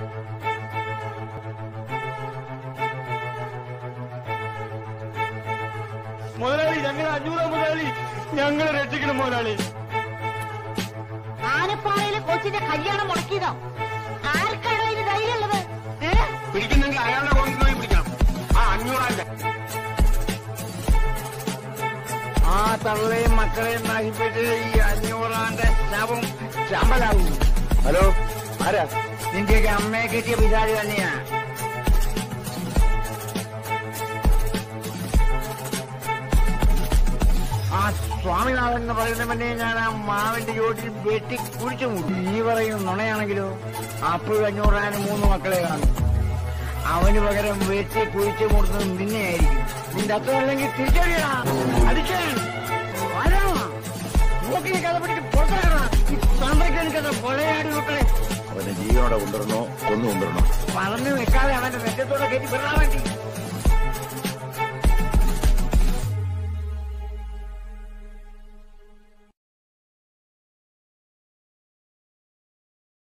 മുതലാളി ഞങ്ങൾ അഞ്ഞൂറ് മുതലാളി ഞങ്ങളെ രക്ഷിക്കണം മുതലാളി ആനപ്പാറയിലെ കൊച്ചിന്റെ കല്യാണം മുടക്കിയതോ ആർക്കാണോ ഇതിന് ധൈര്യമുള്ളത് ഏ? പിടിക്കുന്നെങ്കിൽ അയാളുടെ കൊണ്ടുപോയി പിടിക്കണം ആ അഞ്ഞൂറാന്റെ ആ തള്ളയും മക്കളെയും നശിപ്പിച്ച് ഈ അഞ്ഞൂറാന്റെ ശവം ചമ്പലാവും ഹലോ ആരാ നിന്റെയൊക്കെ അമ്മയെ കിട്ടിയ പിതാരി തന്നെയാ ആ സ്വാമിനാഥൻ എന്ന് പറയുന്നവനെ ഞാൻ ആ മാവിന്റെ ചോട്ടിൽ വെട്ടി കുഴിച്ചു മൂടി നീ പറയുന്ന നുണയാണെങ്കിലോ അപ്പോഴും അഞ്ഞൂറാനും മൂന്ന് മക്കളെ കാണും അവന് പകരം വെട്ടി കുഴിച്ചു മൂടുന്നത് നിന്നെയായിരിക്കും നിന്റെ അത്രമല്ലെങ്കിൽ തിരിച്ചറിയണ അടിക്കാൻ വരാ. മൂക്കിനെ കഥ പിടിച്ച് പുറത്തിറങ്ങണം ഈ തന്തയ്ക്ക് കഥ കൊലയാടി മക്കളെ അവനെ ജീവനോടെ കൊണ്ടുവരണോ കൊന്നു കൊണ്ടുവരണോ പറഞ്ഞു വെക്കാതെ അവന്റെ നെറ്റത്തോടെ കയറ്റി വിടാൻ വേണ്ടി